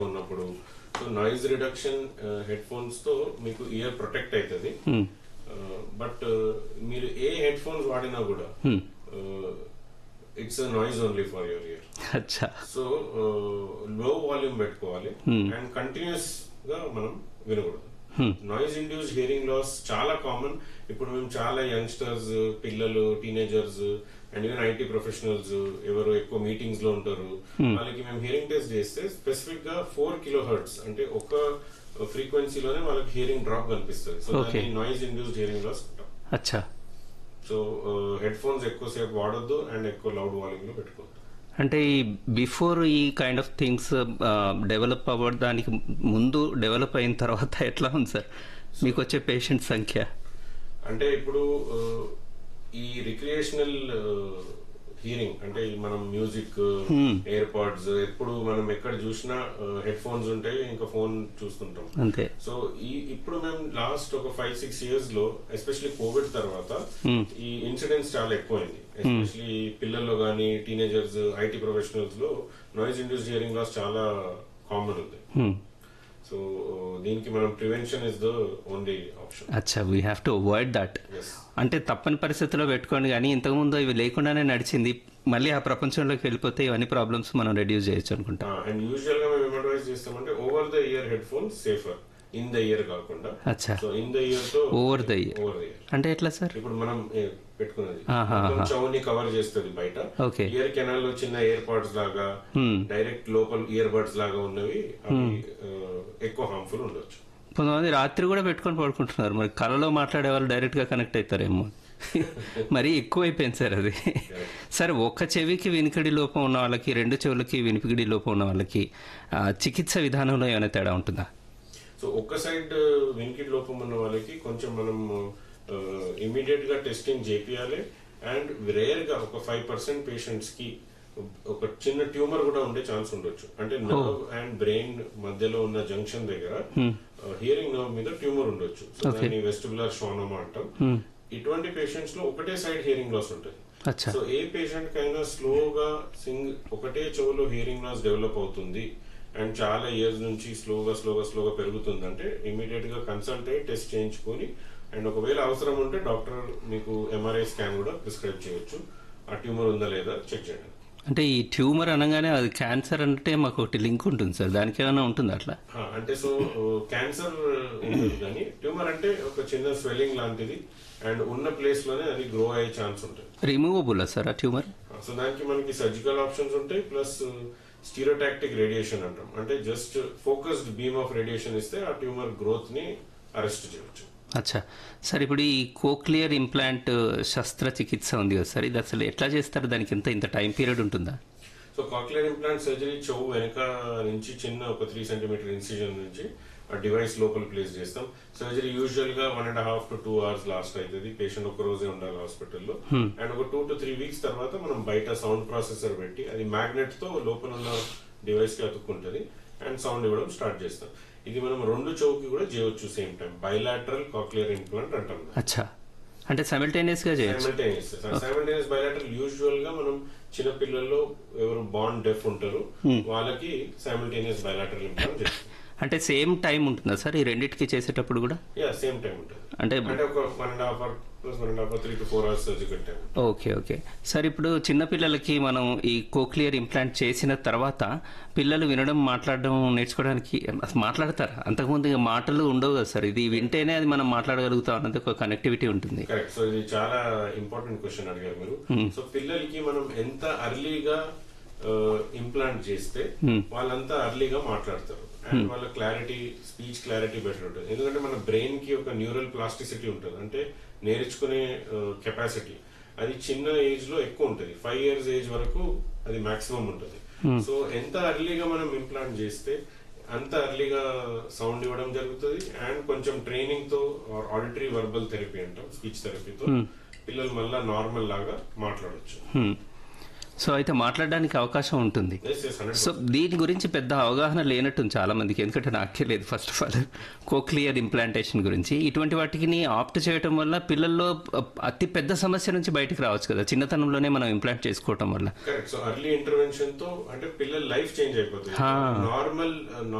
ఉన్నప్పుడు so noise reduction headphones తో మీకు ఇయర్ ప్రొటెక్ట్ అవుతుంది బట్ మీరు ఏ హెడ్ ఫోన్స్ వాడినా కూడా it's noise only for your ear అచ్చా సో లో వాల్యూమ్ పెట్టుకోవాలి అండ్ కంటిన్యూస్ గా మనం వినకూడదు నాయిస్ ఇండ్యూస్ హియరింగ్ లాస్ చాలా కామన్ ఇప్పుడు మేము చాలా యంగ్స్టర్స్ పిల్లలు teenagers and even IT professionals ఎవరు ఎక్కువ మీటింగ్స్ లో ఉంటారు వాళ్ళకి మేము హియరింగ్ టెస్ట్ చేస్తే స్పెసిఫిక్ గా ఫోర్ కిలో హర్ట్స్ అంటే ఒక ఫ్రీక్వెన్సీలోనే వాళ్ళకి హియరింగ్ డ్రాప్ కనిపిస్తుంది సో Okay. దాన్ని నాయిస్ ఇండ్యూస్డ్ హియరింగ్ లాస్ అచ్చా సో హెడ్ ఫోన్స్ ఎక్కువసేపు వాడొద్దు అండ్ ఎక్కువ లౌడ్ వాల్యూమ్ లో పెట్టుకోవద్దు అంటే ఈ బిఫోర్ ఈ కైండ్ ఆఫ్ థింగ్స్ డెవలప్ అవ్వడానికి ముందు డెవలప్ అయిన తర్వాత ఎట్లా ఉంది సార్ మీకు వచ్చే పేషెంట్ సంఖ్య అంటే ఇప్పుడు ఆ, ఈ రిక్రియేషనల్ హియరింగ్ అంటే ఈ మనం మ్యూజిక్ ఎయిర్ పాడ్స్ ఎప్పుడు మనం ఎక్కడ చూసినా హెడ్ ఫోన్స్ ఉంటాయి ఇంకా ఫోన్ చూస్తుంటాం అంతే సో ఈ ఇప్పుడు మేము లాస్ట్ ఒక ఫైవ్ సిక్స్ ఇయర్స్ లో ఎస్పెషల్లీ కోవిడ్ తర్వాత ఈ ఇన్సిడెంట్స్ చాలా ఎక్కువైంది ఎస్పెషల్లీ పిల్లల్లో గానీ టీనేజర్స్ ఐటీ ప్రొఫెషనల్స్ లో నాయిస్ ఇండ్యూస్ హియరింగ్ లాస్ చాలా కామన్ ఉంది Hmm. సో దీనికి మనం prevention is the only option అచ్చా we have to avoid that ఎస్ అంటే తప్పని పరిస్థితుల్లో పెట్టుకోండి కానీ ఇంతకుముందు ఇవి లేకుండానే నడిచింది మళ్ళీ ఆ ప్రపంచంలోకి వెళ్ళిపోతే ఇవన్నీ ప్రాబ్లమ్స్ మనం రెడ్యూస్ చేయొచ్చు అనుకుంటా అండ్ యూజువల్ గా మేము అడ్వైస్ చేస్తామంటే over the ear headphone safer in the ear కాకుండా అచ్చా సో ఇన్ ద ఇయర్ తో over the ear over the ear అంటే ఎట్లా సార్ ఇప్పుడు మనం ఏ, పెట్టుకున్నది ఆహా, మొత్తం చెవుని కవర్ చేస్తుంది బయట ఓకే ఇయర్ కెనాల్ లో చిన్న ఇయర్ పాడ్స్ లాగా డైరెక్ట్ లోపల ఇయర్ బడ్స్ లాగా ఉన్నవి అవి ఆ, ఎక్కువ హార్మ్ఫుల్ ఉండొచ్చు కొంతమంది రాత్రి కూడా పెట్టుకొని పడుకుంటున్నారు మరి కళలో మాట్లాడే వాళ్ళు డైరెక్ట్ గా కనెక్ట్ అవుతారేమో మరీ ఎక్కువైపోయింది సార్ అది సరే ఒక్క చెవికి వినికిడి లోపం ఉన్న వాళ్ళకి రెండు చెవులకి వినికిడి లోపం ఉన్న వాళ్ళకి ఆ, చికిత్స విధానంలో ఏమైనా తేడా ఉంటుందా సో ఒక్క సైడ్ వినికిడి లోపం ఉన్న వాళ్ళకి కొంచెం మనం ఇమీడియట్ గా టెస్టింగ్ చేపియాలి అండ్ రేర్ గా ఒక ఫైవ్ పర్సెంట్ పేషెంట్స్ కి ఒక చిన్న ట్యూమర్ కూడా ఉండే ఛాన్స్ ఉండొచ్చు అంటే నర్వ్ అండ్ బ్రెయిన్ మధ్యలో ఉన్న జంక్షన్ దగ్గర హియరింగ్ నర్వ్ మీద ట్యూమర్ ఉండొచ్చు సో దాన్ని వెస్టిబులర్ షోనోమా అంటాం ఇటువంటి పేషెంట్స్ లో ఒకటే సైడ్ హియరింగ్ లాస్ ఉంటుంది అచ్చా సో ఏ పేషెంట్ కైనా స్లోగా సింగ్ ఒకటే చెవులో హియరింగ్ లాస్ డెవలప్ అవుతుంది అండ్ చాలా ఇయర్స్ నుంచి స్లోగా స్లోగా స్లోగా పెరుగుతుంది అంటే ఇమీడియట్ గా కన్సల్ట్ అయ్యి టెస్ట్ చేయించుకొని అండ్ ఒకవేళ అవసరం ఉంటే డాక్టర్ మీకు ఎంఆర్ఐ స్కాన్ కూడా ప్రిస్క్రైబ్ చేయొచ్చు ఆ ట్యూమర్ ఉందా లేదా చెక్ చేయండి అంటే ఈ ట్యూమర్ అనగానే అది క్యాన్సర్ అంటే మాకు ఒకటి లింక్ ఉంటుంది సార్ దానికి ఏమైనా ఉంటుంది అట్లా ఆ, అంటే సో క్యాన్సర్ ఉండదు కానీ ట్యూమర్ అంటే ఒక చిన్న స్వెల్లింగ్ లాంటిది అండ్ ఉన్న ప్లేస్ లోనే అది గ్రో అయ్యే ఛాన్స్ ఉంటుంది రిమూవబుల్ సార్ ఆ ట్యూమర్ సో దానికి మనకి సర్జికల్ ఆప్షన్స్ ఉంటాయి ప్లస్ స్టీరియోటాక్టిక్ రేడియేషన్ అంటాం అంటే just focused beam of radiation ఇస్తే ఆ ట్యూమర్ గ్రోత్ ని అరెస్ట్ చేయవచ్చు అచ్చా సార్ ఇప్పుడు ఈ కోక్లియర్ ఇంప్లాంట్ శస్త్రచికిత్స ఉంది కదా సార్ ఇది అసలు ఎట్లా చేస్తారు దానికి ఎంత ఇంత టైం పీరియడ్ ఉంటుందా సో కాక్లియర్ ఇంప్లాంట్ సర్జరీ చెవు వెనక నుంచి చిన్న ఒక త్రీ సెంటీమీటర్ ఇన్సిజన్ నుంచి ఆ డివైస్ లోపల ప్లేస్ చేస్తాం సర్జరీ యూజువల్ గా one and half to two hours last అవుతుంది పేషెంట్ ఒక రోజే ఉండాలి హాస్పిటల్లో అండ్ ఒక టూ టు త్రీ వీక్స్ తర్వాత మనం బయట సౌండ్ ప్రాసెసర్ పెట్టి అది మ్యాగ్నెట్ తో లోపల ఉన్న డివైస్ కి అతుక్కుంటది అండ్ సౌండ్ ఇవ్వడం స్టార్ట్ చేస్తాం ఇది మనం రెండు చెవుకి కూడా చేయవచ్చు same time bilateral cochlear implant అంటాం అచ్చా అంటే సైమిల్టేనియస్ గా చేయొచ్చు సైమల్టేనియస్ సైమల్టేనియస్ బయలాటరల్ యూజువల్ గా మనం చిన్న పిల్లల్లో ఎవరు బాండ్ డెఫ్ ఉంటారు వాళ్ళకి సైమల్టేనియస్ బయలాటరల్ ఇంప్లాంట్ చేస్తాం అంటే సేమ్ టైం ఉంటుందా సార్ ఈ రెండింటికి చేసేటప్పుడు కూడా యా సేమ్ టైం ఉంటుంది అంటే అంటే ఒక one and half hour plus one and half hour three to four hours surgical time okay okay sir ఇప్పుడు చిన్నపిల్లలకి మనం ఈ కోక్లియర్ ఇంప్లాంట్ చేసిన తర్వాత పిల్లలు వినడం మాట్లాడడం నేర్చుకోవడానికి అసలు మాట్లాడతారు అంతకుముందు ఇక మాటలు ఉండవు కదా సార్ ఇది వింటేనే అది మనం మాట్లాడగలుగుతాం అన్నది ఒక కనెక్టివిటీ ఉంటుంది కరెక్ట్ సో ఇది చాలా ఇంపార్టెంట్ క్వశ్చన్ అడిగారు మీరు సో పిల్లలకి మనం ఎంత అర్లీగా ఇంప్లాంట్ చేస్తే వాళ్ళంతా అర్లీగా మాట్లాడతారు అండ్ వాళ్ళ క్లారిటీ స్పీచ్ క్లారిటీ బెటర్ ఉంటుంది ఎందుకంటే మన బ్రెయిన్ కి ఒక న్యూరల్ ప్లాస్టిసిటీ ఉంటుంది అంటే నేర్చుకునే కెపాసిటీ అది చిన్న ఏజ్ లో ఎక్కువ ఉంటుంది ఫైవ్ ఇయర్స్ ఏజ్ వరకు అది మాక్సిమం ఉంటుంది సో ఎంత అర్లీగా మనం ఇంప్లాంట్ చేస్తే అంత అర్లీగా సౌండ్ ఇవ్వడం జరుగుతుంది అండ్ కొంచెం ట్రైనింగ్ తో ఆడిటరీ వర్బల్ థెరపీ అంటాం స్పీచ్ థెరపీతో పిల్లలు మళ్ళా నార్మల్ లాగా మాట్లాడొచ్చు హ్మ్. సో అయితే మాట్లాడడానికి అవకాశం ఉంటుంది ఎస్ ఎస్ హండ్రెడ్ సో దీని గురించి పెద్ద అవగాహన లేనట్టుంది చాలా మందికి ఎందుకంటే నాకే లేదు first of all cochlear implantation గురించి ఇటువంటి వాటికి ఆప్ట్ చేయటం వల్ల పిల్లల్లో అతి పెద్ద సమస్య నుంచి బయటకు రావచ్చు కదా చిన్నతనంలోనే మనం ఇంప్లాంట్ చేసుకోవటం వల్ల కరెక్ట్ సో అర్లీ ఇంటర్వెన్షన్ తో అంటే పిల్లల లైఫ్ చేంజ్ అయిపోతుంది నార్మల్